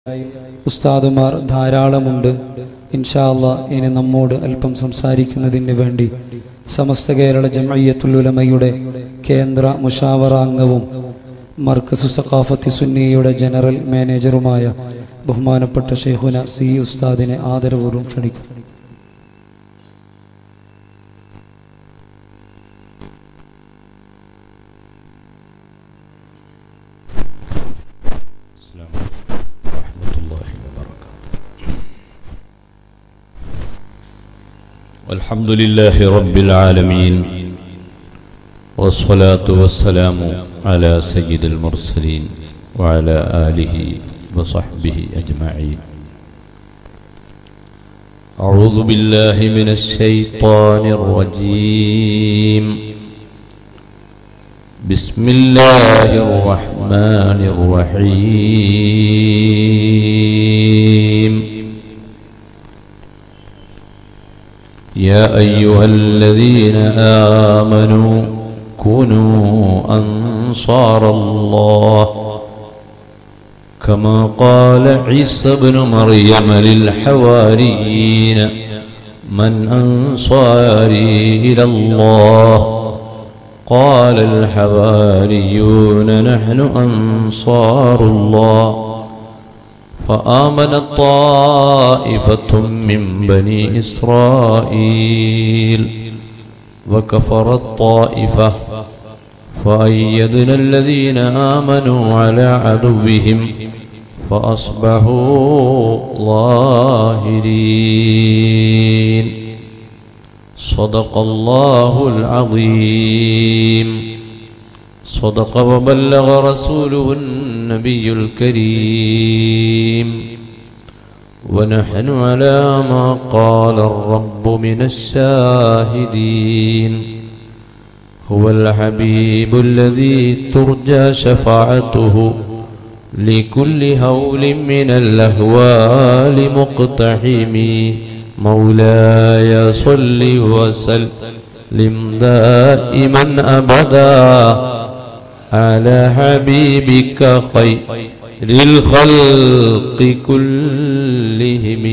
ഉസ്താദുമാർ ധാരാളമുണ്ട് ഇൻഷാ അള്ളാ ഇനി നമ്മോട് അല്പം സംസാരിക്കുന്നതിന് വേണ്ടി സമസ്ത കേരള ജമയ്യത്തുൽ ഉലമയുടെ കേന്ദ്ര മുഷാവറ അംഗവും മർക്കസു സഖാഫത്തി സുന്നിയുടെ ജനറൽ മാനേജറുമായ ബഹുമാനപ്പെട്ട ഷെയ്ഖുന സി ഉസ്താദിനെ ആദരപൂർവ്വം ക്ഷണിക്കുന്നു السلام عليكم ورحمة الله وبركاته الحمد لله رب العالمين والصلاة والسلام على سيد المرسلين وعلى آله وصحبه أجمعين أعوذ بالله من الشيطان الرجيم بسم الله الرحمن الرحيم يا أيها الذين آمنوا كونوا أنصار الله كما قال عيسى بن مريم للحواريين من أنصاري إلى الله قال الحواريون نحن أنصار الله فآمن طائفة من بني إسرائيل وكفر الطائفة فأيدنا الذين آمنوا على عدوهم فأصبحوا ظاهرين صدق الله العظيم صدق وبلغ رسوله النبي الكريم ونحن على ما قال الرب من الشاهدين هو الحبيب الذي ترجى شفاعته لكل هول من الأهوال مقتحم مولاي صل وسلم دائما أبدا على حبيبك خير الخلق كلهم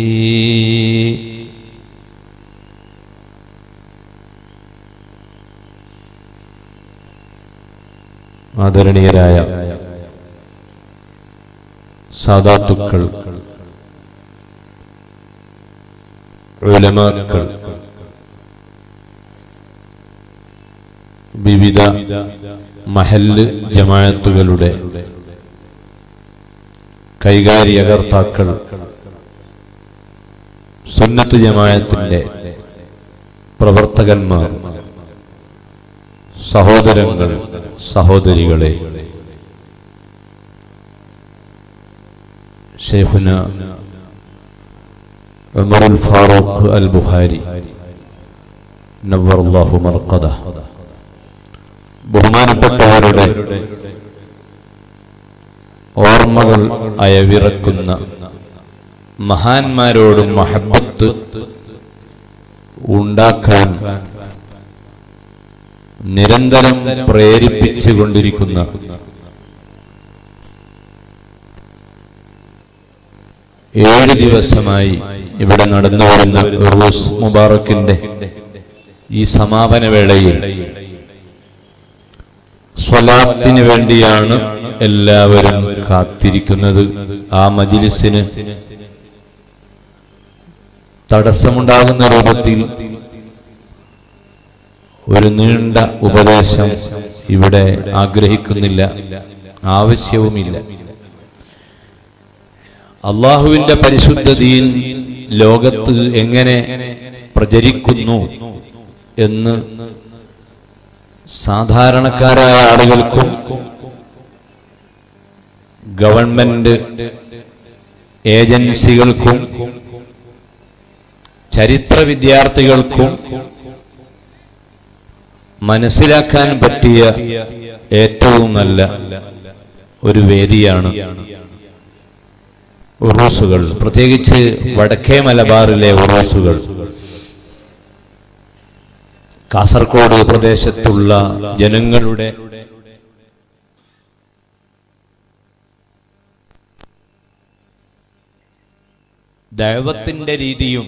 ആദരണീയരായ സാദാത്തുക്കൾ ഉലമാക്കൾ വിവിധ മഹല്ല് ജമാഅത്തുകളുടെ കൈകാര്യകർത്താക്കൾ സുന്നത്ത് ജമാഅത്തിന്റെ പ്രവർത്തകന്മാർ സഹോദരങ്ങൾ സഹോദരികളെ ഷെയ്ഖുന ഉമർ അൽ ഫാറൂഖ് അൽ ബുഹാരി നവ്വറല്ലാഹു മർഖദ ബഹുമാനപ്പെട്ടവരുടെ ഓർമ്മകൾ അയവിറക്കുന്ന മഹാന്മാരോടും മഹബത്ത് ഉണ്ടാക്കാൻ നിരന്തരം പ്രേരിപ്പിച്ചുകൊണ്ടിരിക്കുന്ന ഏഴ് ദിവസമായി ഇവിടെ നടന്നു വരുന്ന റൂസ് മുബാറക്കിന്റെ ഈ സമാപന വേളയിൽ സ്വലാത്തിന് വേണ്ടിയാണ് എല്ലാവരും കാത്തിരിക്കുന്നത് ആ മജിലിസിന് തടസ്സമുണ്ടാകുന്ന രൂപത്തിൽ ഒരു നീണ്ട ഉപദേശം ഇവിടെ ആഗ്രഹിക്കുന്നില്ല ആവശ്യവുമില്ല അള്ളാഹുവിന്റെ പരിശുദ്ധ ദീൻ ലോകത്ത് എങ്ങനെ പ്രചരിക്കുന്നു എന്ന് സാധാരണക്കാരായ ആളുകൾക്കും ഗവൺമെന്റ് ഏജൻസികൾക്കും ചരിത്ര വിദ്യാർത്ഥികൾക്കും മനസ്സിലാക്കാൻ പറ്റിയ ഏറ്റവും നല്ല ഒരു വേദിയാണ് ഉറൂസുകൾ പ്രത്യേകിച്ച് വടക്കേ മലബാറിലെ ഉറൂസുകൾ കാസർഗോഡ് പ്രദേശത്തുള്ള ജനങ്ങളുടെ ദൈവത്തിൻ്റെ രീതിയും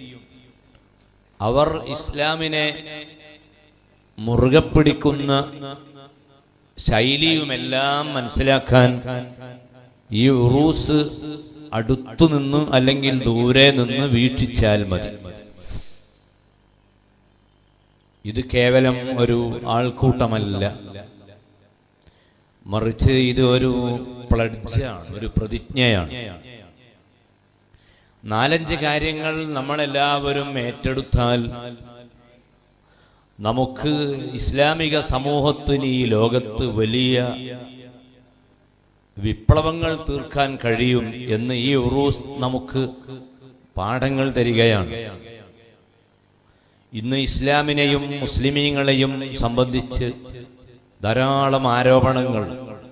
അവർ ഇസ്ലാമിനെ മുറുകെ പിടിക്കുന്ന ശൈലിയുമെല്ലാം മനസ്സിലാക്കാൻ ഈ ഉറൂസ് അടുത്തു നിന്ന് അല്ലെങ്കിൽ ദൂരെ നിന്ന് വീക്ഷിച്ചാൽ മതി ഇത് കേവലം ഒരു ആൾക്കൂട്ടമല്ല മറിച്ച് ഇത് ഒരു പ്ലഡ്ജാണ് ഒരു പ്രതിജ്ഞയാണ് നാലഞ്ച് കാര്യങ്ങൾ നമ്മളെല്ലാവരും ഏറ്റെടുത്താൽ നമുക്ക് ഇസ്ലാമിക സമൂഹത്തിന് ഈ ലോകത്ത് വലിയ വിപ്ലവങ്ങൾ തീർക്കാൻ കഴിയും എന്ന് ഈ ഉറൂസ് നമുക്ക് പാഠങ്ങൾ തരികയാണ് ഇന്ന് ഇസ്ലാമിനെയും മുസ്ലിമീങ്ങളെയും സംബന്ധിച്ച് ധാരാളം ആരോപണങ്ങൾ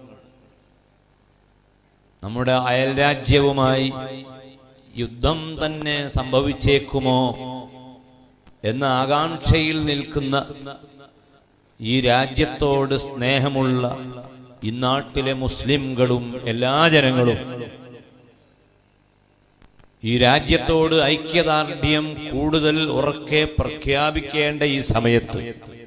നമ്മുടെ അയൽരാജ്യവുമായി യുദ്ധം തന്നെ സംഭവിച്ചേക്കുമോ എന്ന ആകാംക്ഷയിൽ നിൽക്കുന്ന ഈ രാജ്യത്തോട് സ്നേഹമുള്ള ഇന്നാട്ടിലെ മുസ്ലിംകളും എല്ലാ ജനങ്ങളും ഈ രാജ്യത്തോട് ഐക്യദാർഢ്യം കൂടുതൽ ഉറക്കെ പ്രഖ്യാപിക്കേണ്ട ഈ സമയത്ത്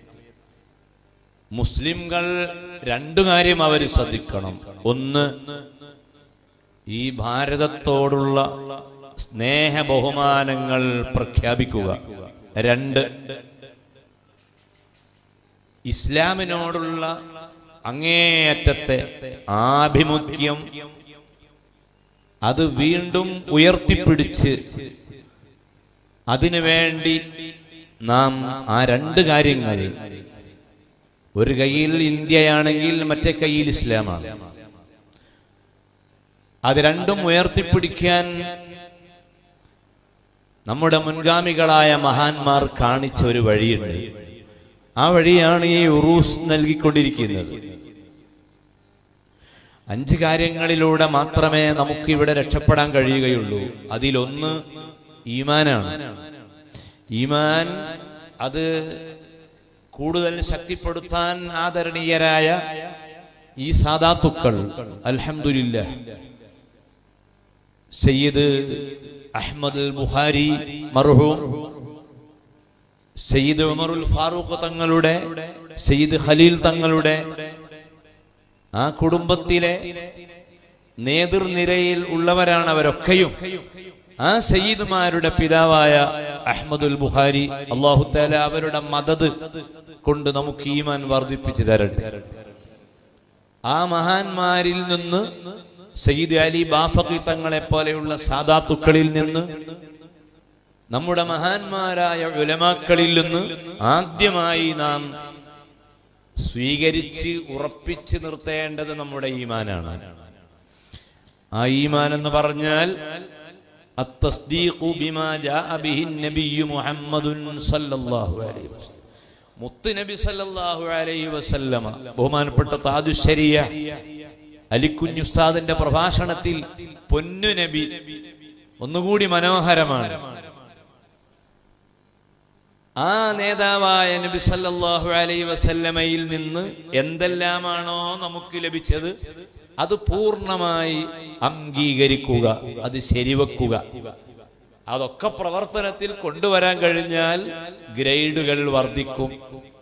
മുസ്ലിംകൾ രണ്ടു കാര്യം അവർ ശ്രദ്ധിക്കണം ഒന്ന് ഈ ഭാരതത്തോടുള്ള സ്നേഹ ബഹുമാനങ്ങൾ പ്രഖ്യാപിക്കുക രണ്ട് ഇസ്ലാമിനോടുള്ള അങ്ങേയറ്റത്തെ ആഭിമുഖ്യം അത് വീണ്ടും ഉയർത്തിപ്പിടിച്ച് അതിനുവേണ്ടി നാം ആ രണ്ട് കാര്യങ്ങൾ ഒരു കയ്യിൽ ഇന്ത്യയാണെങ്കിൽ മറ്റേ കയ്യിൽ ഇസ്ലാമാണ് അത് രണ്ടും ഉയർത്തിപ്പിടിക്കാൻ നമ്മുടെ മുൻഗാമികളായ മഹാന്മാർ കാണിച്ച ഒരു വഴിയുണ്ട് ആ വഴിയാണ് ഈ ഉറൂസ് നൽകിക്കൊണ്ടിരിക്കുന്നത് അഞ്ച് കാര്യങ്ങളിലൂടെ മാത്രമേ നമുക്ക് ഇവിടെ രക്ഷപ്പെടാൻ കഴിയുകയുള്ളൂ അതിലൊന്ന് ഈമാനാണ് ഈമാൻ അത് കൂടുതൽ ശക്തിപ്പെടുത്താൻ ആദരണീയരായ ഈ സാദാത്തുക്കൾ അൽഹംദുലില്ല സയ്യിദ് അഹ്മദ് ബുഹാരി മർഹൂം സയ്യിദ് ഉമറുൽ ഫാറൂഖ് തങ്ങളുടെ സയ്യിദ് ഖലീൽ തങ്ങളുടെ ആ കുടുംബത്തിലെ നേതൃനിരയിൽ ഉള്ളവരാണ് അവരൊക്കെയും ആ സയ്യിദ്മാരുടെ പിതാവായ അഹ്മദുൽ ബുഹാരി അള്ളാഹു താല അവരുടെ മദത് കൊണ്ട് നമുക്ക് ഈമാൻ വർദ്ധിപ്പിച്ചു തരട്ടെ ആ മഹാന്മാരിൽ നിന്ന് സയ്യിദ് അലി ബാഫഖി തങ്ങളെ പോലെയുള്ള സാദാത്തുക്കളിൽ നിന്ന് നമ്മുടെ മഹാന്മാരായ ഉലമാക്കളിൽ നിന്ന് ആദ്യമായി നാം സ്വീകരിച്ച് ഉറപ്പിച്ച് നിർത്തേണ്ടത് നമ്മുടെ ഈമാനാണ് ആ ഈമാൻ എന്ന് പറഞ്ഞാൽ അത്തസ്ദീഖു ബിമാ ജാഅ ബിഹി നബിയ്യു മുഹമ്മദുൻ സല്ലല്ലാഹു അലൈഹി വസല്ലം മുത്ത് നബി സല്ലല്ലാഹു അലൈഹി വസല്ലമ ബഹുമാനപ്പെട്ട താജുശരിയ അലിക്കുഞ്ഞുസ്താദിന്റെ പ്രഭാഷണത്തിൽ പൊന്നു നബി ഒന്നുകൂടി മനോഹരമാണ് ആ നേതാവായ നബി സല്ലല്ലാഹു അലൈഹി വസല്ലമയിൽ നിന്ന് എന്തെല്ലാമാണോ നമുക്ക് ലഭിച്ചത് അത് പൂർണ്ണമായി അംഗീകരിക്കുക അത് ശരിവെക്കുക അതൊക്കെ പ്രവർത്തനത്തിൽ കൊണ്ടുവരാൻ കഴിഞ്ഞാൽ ഗ്രേഡുകൾ വർദ്ധിക്കും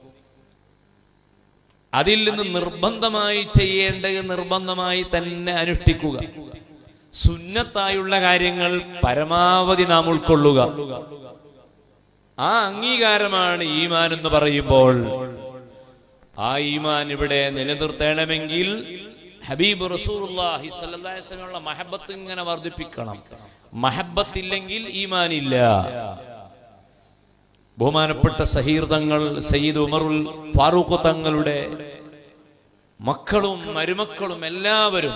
അതിൽ നിന്ന് നിർബന്ധമായി ചെയ്യേണ്ടത് നിർബന്ധമായി തന്നെ അനുഷ്ഠിക്കുക സുന്നത്തായുള്ള കാര്യങ്ങൾ പരമാവധി നാം ഉൾക്കൊള്ളുക ആ അംഗീകാരമാണ് ഈമാൻ എന്ന് പറയുമ്പോൾ ആ ഈമാൻ ഇവിടെ നിലനിർത്തണമെങ്കിൽ ഹബീബ് റസൂലുള്ളാഹി സ്വല്ലല്ലാഹി അലൈഹി വസല്ലമയുടെ മഹബത്ത് ഇങ്ങനെ വർദ്ധിപ്പിക്കണം മഹബത്തില്ലെങ്കിൽ ഈമാൻ ഇല്ല ബഹുമാനപ്പെട്ട സഹീർ തങ്ങൾ സയ്യിദ് ഉമറുൽ ഫാറൂഖ് തങ്ങളുടെ മക്കളും മരുമക്കളും എല്ലാവരും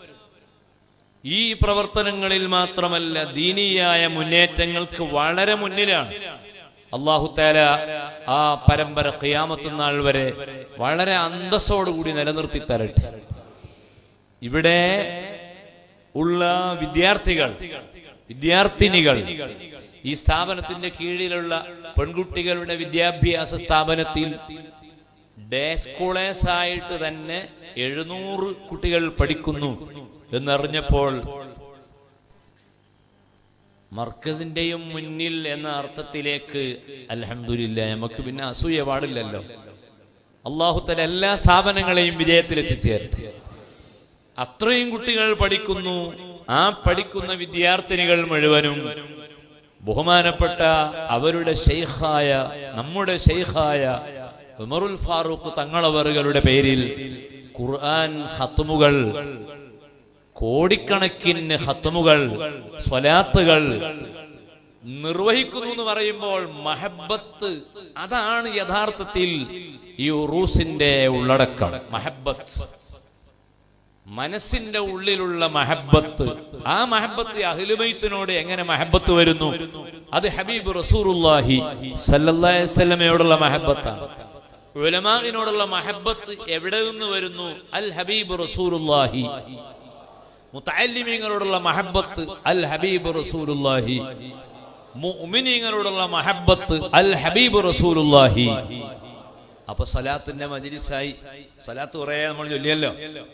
ഈ പ്രവർത്തനങ്ങളിൽ മാത്രമല്ല ദീനീയായ മുന്നേറ്റങ്ങൾക്ക് വളരെ മുന്നിലാണ് അള്ളാഹു താല ആ പരമ്പര ഖിയാമത്ത് നാൾ വരെ വളരെ അന്തസ്സോടുകൂടി നിലനിർത്തി തരട്ടെ ഇവിടെ ഉള്ള വിദ്യാർത്ഥികൾ വിദ്യാർത്ഥിനികൾ ഈ സ്ഥാപനത്തിന്റെ കീഴിലുള്ള പെൺകുട്ടികളുടെ വിദ്യാഭ്യാസ സ്ഥാപനത്തിൽ ഡേ സ്കൂളേഴ്സ് ആയിട്ട് തന്നെ എഴുന്നൂറ് കുട്ടികൾ പഠിക്കുന്നു എന്നറിഞ്ഞപ്പോൾ മർക്കസിന്റെയും മുന്നിൽ എന്ന അർത്ഥത്തിലേക്ക് അലഹമില്ല നമുക്ക് പിന്നെ അസൂയ പാടില്ലല്ലോ അള്ളാഹുത്തല എല്ലാ സ്ഥാപനങ്ങളെയും വിജയത്തിൽ എത്തിച്ചേർത്ത് അത്രയും കുട്ടികൾ പഠിക്കുന്നു ആ പഠിക്കുന്ന വിദ്യാർത്ഥിനികൾ മുഴുവനും ബഹുമാനപ്പെട്ട അവരുടെ ഷെയ്ഖായ നമ്മുടെ ഷെയ്ഖായ ഉമറുൽ ഫാറൂഖ് തങ്ങളവറുകളുടെ പേരിൽ ഖുർആൻ ഹത്തുമുകൾ കോടിക്കണക്കിന് ഹത്തുമുകൾ സ്വലാത്തുകൾ നിർവഹിക്കുന്നു എന്ന് പറയുമ്പോൾ മഹബത്ത് അതാണ് യഥാർത്ഥത്തിൽ ഈ ഉറൂസിന്റെ ഉള്ളടക്കം മഹബത്ത് മനസ്സിന്റെ ഉള്ളിലുള്ള മഹബത്ത് ആ മഹബത്ത് അഹ്ലുബൈത്തിനോട് എങ്ങനെ മഹബത്ത് വരുന്നു അത് ഹബീബ് റസൂറുല്ലാഹി സല്ലല്ലാഹി അലൈഹി വസല്ലമയോടുള്ള മഹബത്താണ് ഉലമാവിനോടുള്ള മഹബത്ത് എവിടെ നിന്ന് വരുന്നു അൽ ഹബീബ് റസൂറുല്ലാഹി മുത്തല്ലിമീങ്ങളോടുള്ള മഹബത്ത് അൽ ഹബീബ് റസൂലുല്ലാഹി മുഅ്മിനീങ്ങളോടുള്ള മഹബത്ത് അൽ ഹബീബ് റസൂലുല്ലാഹി അപ്പൊ സലാത്തിന്റെ മജിലിസായി സലാത്ത് കുറേ നമ്മൾ ചൊല്ലിയല്ലോ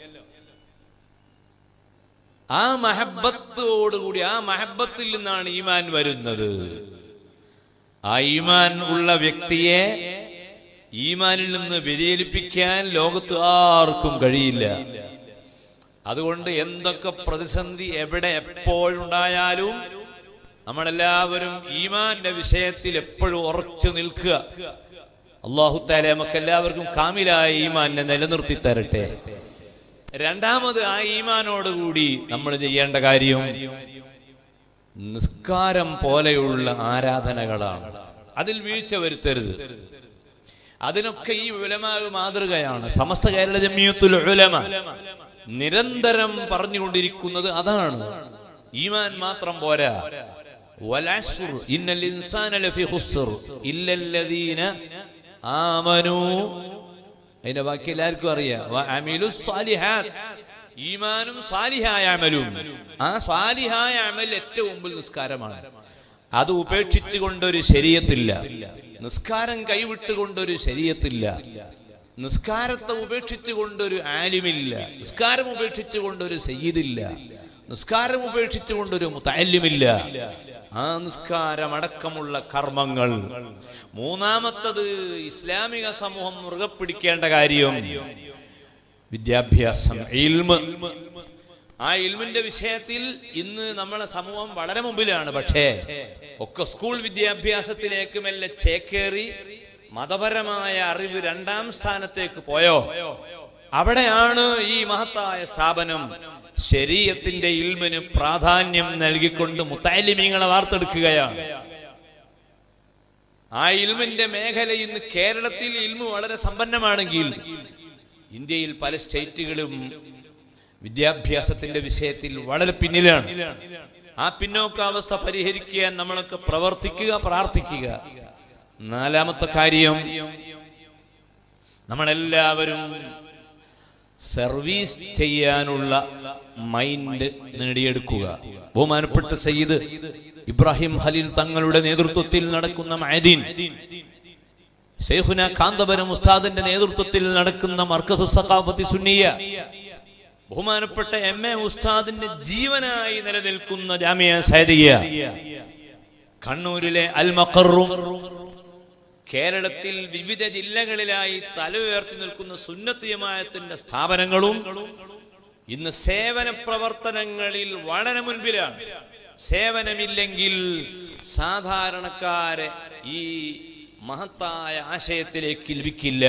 ആ മഹബത്തോടുകൂടി ആ മഹബത്തിൽ നിന്നാണ് ഈമാൻ വരുന്നത് ആ ഈമാൻ ഉള്ള വ്യക്തിയെ ഈമാനിൽ നിന്ന് വ്യതിചലിപ്പിക്കാൻ ലോകത്ത് ആർക്കും കഴിയില്ല അതുകൊണ്ട് എന്തൊക്കെ പ്രതിസന്ധി എവിടെ എപ്പോഴുണ്ടായാലും നമ്മളെല്ലാവരും ഈമാന്റെ വിഷയത്തിൽ എപ്പോഴും ഉറച്ചു നിൽക്കുക അള്ളാഹുത്താലെ നമുക്ക് എല്ലാവർക്കും കാമിലായ ഈമാനെ നിലനിർത്തി തരട്ടെ രണ്ടാമത് ആ ഈമാനോടുകൂടി നമ്മൾ ചെയ്യേണ്ട കാര്യം നിസ്കാരം പോലെയുള്ള ആരാധനകളാണ് അതിൽ വീഴ്ച വരുത്തരുത് അതിനൊക്കെ ഈ ഉലമാവ് മാതൃകയാണ് സമസ്ത കേരള ജമിയത്തുൽ ഉലമ നിരന്തരം പറഞ്ഞുകൊണ്ടിരിക്കുന്നത് അതാണ് ഈമാൻ മാത്രം പോരാ വലഅസ്ർ ഇന്നൽ ഇൻസാന ലഫി ഖുസ്ർ ഇല്ലല്ലദീന ആമനൂ അതിന്റെ ബാക്കി എല്ലാവർക്കും അറിയാം വഅമിലു സ്വാലിഹാത്ത് ഈമാനും സാലിഹായ അമലും ആ സാലിഹായ അമൽ ഏറ്റവും മുമ്പിൽ നിസ്കാരമാണ് അത് ഉപേക്ഷിച്ചുകൊണ്ടൊരു ശരീരത്തില്ല നിസ്കാരം കൈവിട്ടുകൊണ്ടൊരു ശരീരത്തില്ല നിസ്കാരത്തെ ഉപേക്ഷിച്ചുകൊണ്ടൊരു ആലിമില്ല നിസ്കാരം ഉപേക്ഷിച്ചുകൊണ്ടൊരു സയ്യിദില്ല നിസ്കാരം ഉപേക്ഷിച്ചുകൊണ്ടൊരു മുത്തല്ലിമില്ല ആ നിസ്കാരമടക്കമുള്ള കർമ്മങ്ങൾ മൂന്നാമത്തത് ഇസ്ലാമിക സമൂഹം മുറുകെ പിടിക്കേണ്ട കാര്യം വിദ്യാഭ്യാസം ഇൽമ് ആ ഇൽമിന്റെ വിഷയത്തിൽ ഇന്ന് നമ്മളെ സമൂഹം വളരെ മുമ്പിലാണ് പക്ഷേ ഒക്കെ സ്കൂൾ വിദ്യാഭ്യാസത്തിലേക്ക് മെല്ലെ ചേക്കേറി മതപരമായ അറിവ് രണ്ടാം സ്ഥാനത്തേക്ക് പോയോ അവിടെയാണ് ഈ മഹത്തായ സ്ഥാപനം ശരീരത്തിന്റെ ഇൽമിന് പ്രാധാന്യം നൽകിക്കൊണ്ട് മുത്താലിമീങ്ങളെ വാർത്തെടുക്കുകയാണ് ആ ഇൽമിന്റെ മേഖല ഇന്ന് കേരളത്തിൽ ഇൽമു വളരെ സമ്പന്നമാണെങ്കിൽ ഇന്ത്യയിൽ പല സ്റ്റേറ്റുകളും വിദ്യാഭ്യാസത്തിന്റെ വിഷയത്തിൽ വളരെ പിന്നിലാണ് ആ പിന്നോക്കാവസ്ഥ പരിഹരിക്കാൻ നമ്മളൊക്കെ പ്രവർത്തിക്കുക പ്രാർത്ഥിക്കുക നാലാമത്തെ കാര്യം നമ്മളെല്ലാവരും സർവീസ് ചെയ്യാനുള്ള മൈൻഡ് നേടിയെടുക്കുക ബഹുമാനപ്പെട്ട സയ്യിദ് ഇബ്രാഹിം ഖലീൽ തങ്ങളുടെ നേതൃത്വത്തിൽ നടക്കുന്ന മഅദീൻ ഷെയ്ഖുന കാന്തപുരം ഉസ്താദിന്റെ നേതൃത്വത്തിൽ നടക്കുന്ന മർക്കസു സഖാഫത്തി സുന്നിയ ബഹുമാനപ്പെട്ട എം എ ഉസ്താദിന്റെ ജീവനായി നിലനിൽക്കുന്ന ജാമിയ സൈദിയ കണ്ണൂരിലെ അൽ മഖറും കേരളത്തിൽ വിവിധ ജില്ലകളിലായി തല ഉയർത്തി നിൽക്കുന്ന സുന്നത്ത് ജമാഅത്തിന്റെ സ്ഥാപനങ്ങളും ഇന്ന് സേവന പ്രവർത്തനങ്ങളിൽ വളരെ മുൻപിലാണ് സേവനമില്ലെങ്കിൽ സാധാരണക്കാരെ ഈ മഹത്തായ ആശയത്തിലേക്ക് ലഭിക്കില്ല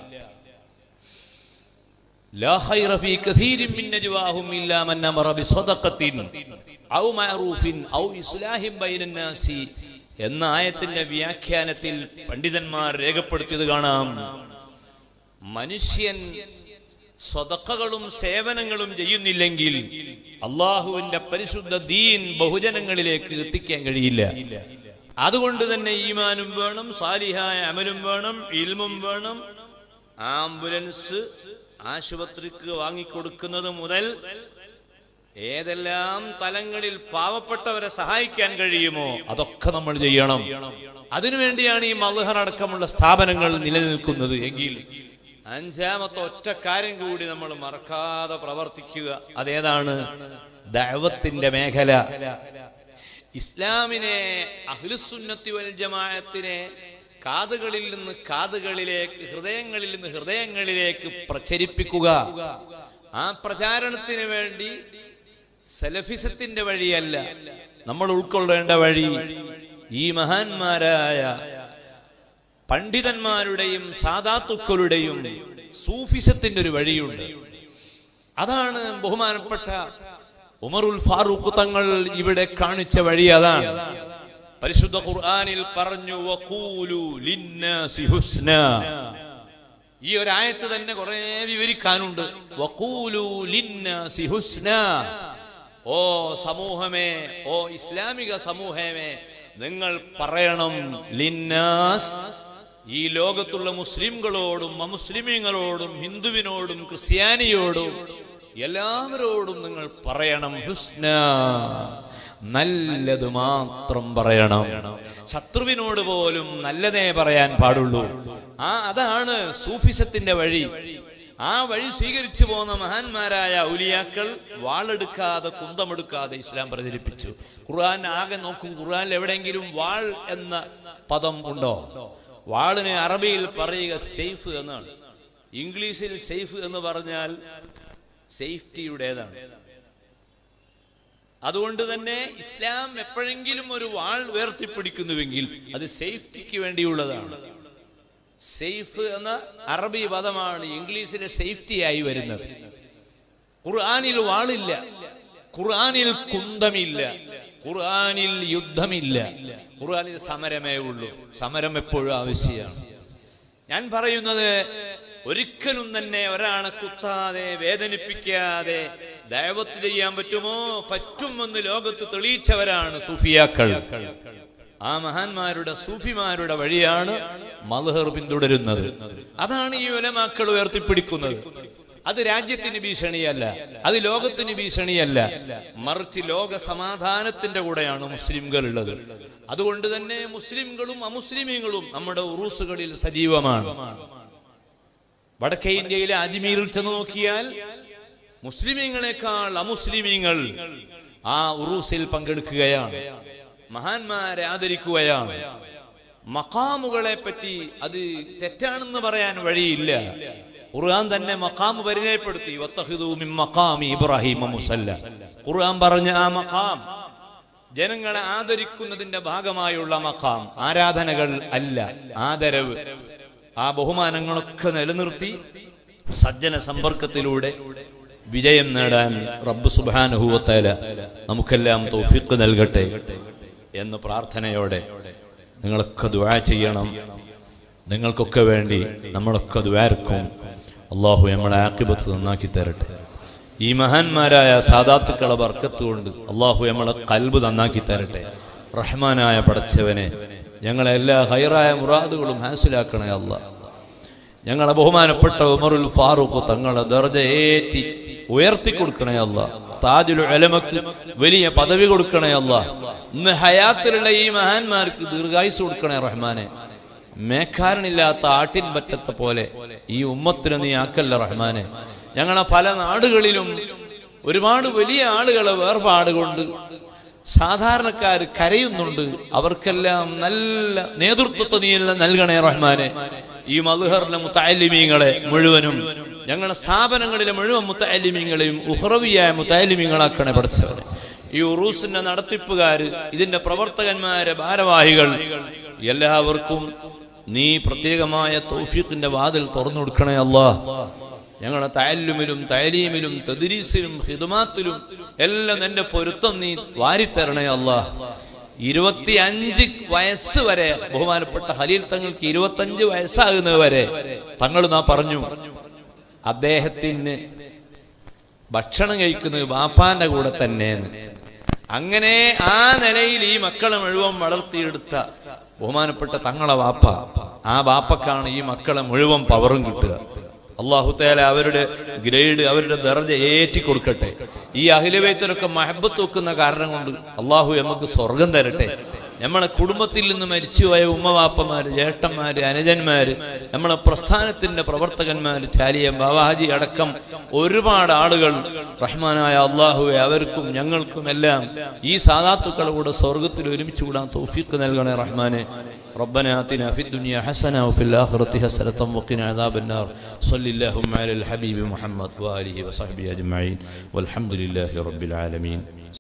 لا خير في كثير من نجواهم إلا من أمر بصدقة أو معروف أو إصلاح بين الناس എന്ന ആയത്തിന്റെ വ്യാഖ്യാനത്തിൽ പണ്ഡിതന്മാർ രേഖപ്പെടുത്തിയത് കാണാം മനുഷ്യൻ സ്വതക്കകളും സേവനങ്ങളും ചെയ്യുന്നില്ലെങ്കിൽ അള്ളാഹുവിന്റെ പരിശുദ്ധ ദീൻ ബഹുജനങ്ങളിലേക്ക് എത്തിക്കാൻ കഴിയില്ല അതുകൊണ്ട് തന്നെ ഈമാനും വേണം സാലിഹായ അമലും വേണം ഇൽമും വേണം ആംബുലൻസ് ആശുപത്രിക്ക് വാങ്ങിക്കൊടുക്കുന്നത് മുതൽ ഏതെല്ലാം തലങ്ങളിൽ പാവപ്പെട്ടവരെ സഹായിക്കാൻ കഴിയുമോ അതൊക്കെ നമ്മൾ ചെയ്യണം അതിനുവേണ്ടിയാണ് ഈ മൽഹർ അടക്കമുള്ള സ്ഥാപനങ്ങൾ നിലനിൽക്കുന്നത് എങ്കിൽ അഞ്ചാമത്തെ ഒറ്റ കാര്യം കൂടി നമ്മൾ മറക്കാതെ പ്രവർത്തിക്കുക അതേതാണ് ദൈവത്തിന്റെ മേഖല ഇസ്ലാമിനെ അഹ്ലുസുന്നത്തി വൽ ജമാഅത്തിനെ കാതുകളിൽ നിന്ന് കാതുകളിലേക്ക് ഹൃദയങ്ങളിൽ നിന്ന് ഹൃദയങ്ങളിലേക്ക് പ്രചരിപ്പിക്കുക ആ പ്രചാരണത്തിന് വേണ്ടി സലഫിസത്തിന്റെ വഴിയല്ല നമ്മൾ ഉൾക്കൊള്ളേണ്ട വഴി ഈ മഹാന്മാരായ പണ്ഡിതന്മാരുടെയും സാധാത്തുക്കളുടെയും സൂഫിസത്തിന്റെ ഒരു വഴിയുണ്ട് അതാണ് ബഹുമാനപ്പെട്ട ഉമറുൽ ഫാറൂഖ് തങ്ങൾ ഇവിടെ കാണിച്ച വഴി അതാണ് പരിശുദ്ധ ഖുർആനിൽ പറഞ്ഞു വഖൂലു ലിന്നാസി ഹുസ്ന ഈ ഒരു ആയത്ത് തന്നെ കുറെ വിവരിക്കാനുണ്ട് വഖൂലു ലിന്നാസി ഹുസ്ന ഓ സമൂഹമേ ഓ ഇസ്ലാമിക സമൂഹമേ നിങ്ങൾ പറയണം ലിന്നാസ് ഈ ലോകത്തുള്ള മുസ്ലിംകളോടും അമുസ്ലിമീങ്ങളോടും ഹിന്ദുവിനോടും ക്രിസ്ത്യാനിയോടും എല്ലാവരോടും നിങ്ങൾ പറയണം ഹുസ്ന നല്ലത് മാത്രം പറയണം ശത്രുവിനോട് പോലും നല്ലതേ പറയാൻ പാടുള്ളൂ ആ അതാണ് സൂഫിസത്തിന്റെ വഴി ആ വഴി സ്വീകരിച്ചു പോന്ന മഹാന്മാരായ ഔലിയാക്കൾ വാളെടുക്കാതെ കുന്തമെടുക്കാതെ ഇസ്ലാം പ്രചരിപ്പിച്ചു ഖുർആൻ ആകെ നോക്കും ഖുർആനിൽ എവിടെയെങ്കിലും വാൾ എന്ന പദം ഉണ്ടോ വാളിനെ അറബിയിൽ പറയുക സേഫ് എന്നാണ് ഇംഗ്ലീഷിൽ സേഫ് എന്ന് പറഞ്ഞാൽ സേഫ്റ്റിയുടേതാണ് അതുകൊണ്ട് തന്നെ ഇസ്ലാം എപ്പോഴെങ്കിലും ഒരു വാൾ ഉയർത്തിപ്പിടിക്കുന്നുവെങ്കിൽ അത് സേഫ്റ്റിക്ക് വേണ്ടിയുള്ളതാണ് സേഫ് എന്ന അറബി പദമാണ് ഇംഗ്ലീഷിലെ സേഫ്റ്റി ആയി വരുന്നത് ഖുർആനിൽ വാളില്ല ഖുർആനിൽ കുന്തമില്ല ഖുർആനിൽ യുദ്ധമില്ല ഖുർആനിൽ സമരമേ ഉള്ളൂ സമരം എപ്പോഴും ആവശ്യമാണ് ഞാൻ പറയുന്നത് ഒരിക്കലും തന്നെ ഒരാളെ കുത്താതെ വേദനിപ്പിക്കാതെ ദൈവത്ത് ചെയ്യാൻ പറ്റുമോ പറ്റുമെന്ന് ലോകത്ത് തെളിയിച്ചവരാണ് സൂഫിയാക്കൾ ആ മഹാന്മാരുടെ സൂഫിമാരുടെ വഴിയാണ് മൽഹർ പിന്തുടരുന്നത് അതാണ് ഈ ഉലമാക്കൾ ഉയർത്തിപ്പിടിക്കുന്നത് അത് രാജ്യത്തിന് ഭീഷണിയല്ല അത് ലോകത്തിന് ഭീഷണിയല്ല മറിച്ച് ലോക സമാധാനത്തിന്റെ കൂടെയാണ് മുസ്ലിംകൾ ഉള്ളത് അതുകൊണ്ട് തന്നെ മുസ്ലിംകളും അമുസ്ലിമീങ്ങളും നമ്മുടെ ഉറൂസുകളിൽ സജീവമാണ് വടക്കേ ഇന്ത്യയിലെ അജ്മീറിൽ ചെന്ന് നോക്കിയാൽ മുസ്ലിമീങ്ങളെക്കാൾ അമുസ്ലിമീങ്ങൾ ആ ഉറൂസിൽ പങ്കെടുക്കുകയാണ് മഹാന്മാരെ ആദരിക്കുകയാണ് മക്കാമുകളെ പറ്റി അത് തെറ്റാണെന്ന് പറയാൻ വഴിയില്ല ഖുർആൻ തന്നെ മക്കാം പരിചയപ്പെടുത്തി വത്തഹിദൂ മിൻ മഖാമി ഇബ്രാഹിം മുസല്ല ഖുർആൻ പറഞ്ഞ ആ മഖാം ജനങ്ങളെ ആദരിക്കുന്നതിന്റെ ഭാഗമായുള്ള മഖാം ആരാധനകൾ അല്ല ആദരവ് ആ ബഹുമാനങ്ങളൊക്കെ നിലനിർത്തി സജ്ജന സമ്പർക്കത്തിലൂടെ വിജയം നേടാൻ റബ്ബ് സുബാനുഭൂവത്തേല നമുക്കെല്ലാം തൗഫീഖ് നൽകട്ടെ എന്ന് പ്രാർത്ഥനയോടെ നിങ്ങളൊക്കെ ദുആ ചെയ്യണം നിങ്ങൾക്കൊക്കെ വേണ്ടി നമ്മളൊക്കെ ദ്വാരക്കും അള്ളാഹു നമ്മളെ ആക്കിബത്ത് നന്നാക്കി തരട്ടെ ഈ മഹാന്മാരായ സാദാത്തുക്കളെ ബർക്കത്ത് കൊണ്ട് അള്ളാഹു നമ്മളെ കൽബ് നന്നാക്കി തരട്ടെ റഹ്മാനായ പടച്ചവനെ ഞങ്ങളെ എല്ലാ ഹൈറായ മുറാദുകളും ഹാസിലാക്കണേ അല്ല ഞങ്ങളെ ബഹുമാനപ്പെട്ട ഉമറുൽ ഫാറൂഖ് തങ്ങളെ ദർജ ഏറ്റി ഉയർത്തി കൊടുക്കണേ അല്ല താജുൽ അലമക്ക് വലിയ പദവി കൊടുക്കണേ അല്ല ഇന്ന് ഹയാത്തിലുള്ള ഈ മഹാന്മാർക്ക് ദീർഘായുസ് കൊടുക്കണേ റഹ്മാനെ മേക്കാരനില്ലാത്ത ആട്ടിൻ പറ്റത്തെ പോലെ ഈ ഉമ്മത്തിന് നീ ആക്കല്ല റഹ്മാനെ ഞങ്ങളെ പല നാടുകളിലും ഒരുപാട് വലിയ ആളുകളെ വേർപാട് കൊണ്ട് സാധാരണക്കാർ കരയുന്നുണ്ട് അവർക്കെല്ലാം നല്ല നേതൃത്വത്തെ നീ എല്ലാം നൽകണേ റഹ്മാനെ ഈ മധുഹറിലെ മുത്താലിമീങ്ങളെ മുഴുവനും ഞങ്ങളുടെ സ്ഥാപനങ്ങളിലെ മുഴുവൻ മുത്താലിമീങ്ങളെയും ഉഹ്റവിയായ മുത്താലിമീങ്ങളാക്കണേ പഠിച്ചവരെ ഈ ഉറൂസിന്റെ നടത്തിപ്പുകാര് ഇതിന്റെ പ്രവർത്തകന്മാരെ ഭാരവാഹികൾ എല്ലാവർക്കും നീ പ്രത്യേകമായ തൗഫീഖിന്റെ വാതിൽ തുറന്നു കൊടുക്കണേ അല്ലാ ഞങ്ങളുടെ തയല്ലുമിലും തയലീമിലും തദ്രീസിലും ഹിദുമാത്തിലും എല്ലാം നിന്റെ പൊരുത്തം നീ വാരിത്തരണേ അല്ലാ ഇരുപത്തി അഞ്ച് വയസ്സ് വരെ ബഹുമാനപ്പെട്ട ഹലീൽ തങ്ങൾക്ക് ഇരുപത്തഞ്ച് വയസ്സാകുന്നത് വരെ തങ്ങൾ നാ പറഞ്ഞു അദ്ദേഹത്തിന് ഭക്ഷണം കഴിക്കുന്നത് ബാപ്പാന്റെ കൂടെ തന്നെയെന്ന് അങ്ങനെ ആ നിലയിൽ ഈ മക്കളെ മുഴുവൻ വളർത്തിയെടുത്ത ബഹുമാനപ്പെട്ട തങ്ങളെ വാപ്പ ആ ബാപ്പക്കാണ് ഈ മക്കളെ മുഴുവൻ പവറും കിട്ടുക അള്ളാഹു തേല അവരുടെ ഗ്രേഡ് അവരുടെ ദർജ ഏറ്റി കൊടുക്കട്ടെ ഈ അഖിലവേത്തരൊക്കെ മഹബത്ത് വെക്കുന്ന കാരണം കൊണ്ട് അള്ളാഹു നമുക്ക് സ്വർഗം തരട്ടെ നമ്മളെ കുടുംബത്തിൽ നിന്ന് മരിച്ചുപോയ ഉമ്മവാപ്പമാര് ജ്യേഷ്ഠന്മാര് അനുജന്മാര് നമ്മളെ പ്രസ്ഥാനത്തിന്റെ പ്രവർത്തകന്മാര് ചാലിയ ബാവാജി അടക്കം ഒരുപാട് ആളുകൾ റഹ്മാനായ അള്ളാഹുവെ അവർക്കും ഞങ്ങൾക്കും എല്ലാം ഈ സാധാത്തുക്കളുടെ കൂടെ സ്വർഗത്തിൽ ഒരുമിച്ച് കൂടാൻ തൗഫീഖ് നൽകണേ റഹ്മാനെ ربنا آتنا في الدنيا حسنة وفي الآخرة حسنة وقنا عذاب النار صل اللهم على الحبيب محمد وآله وصحبه أجمعين والحمد لله رب العالمين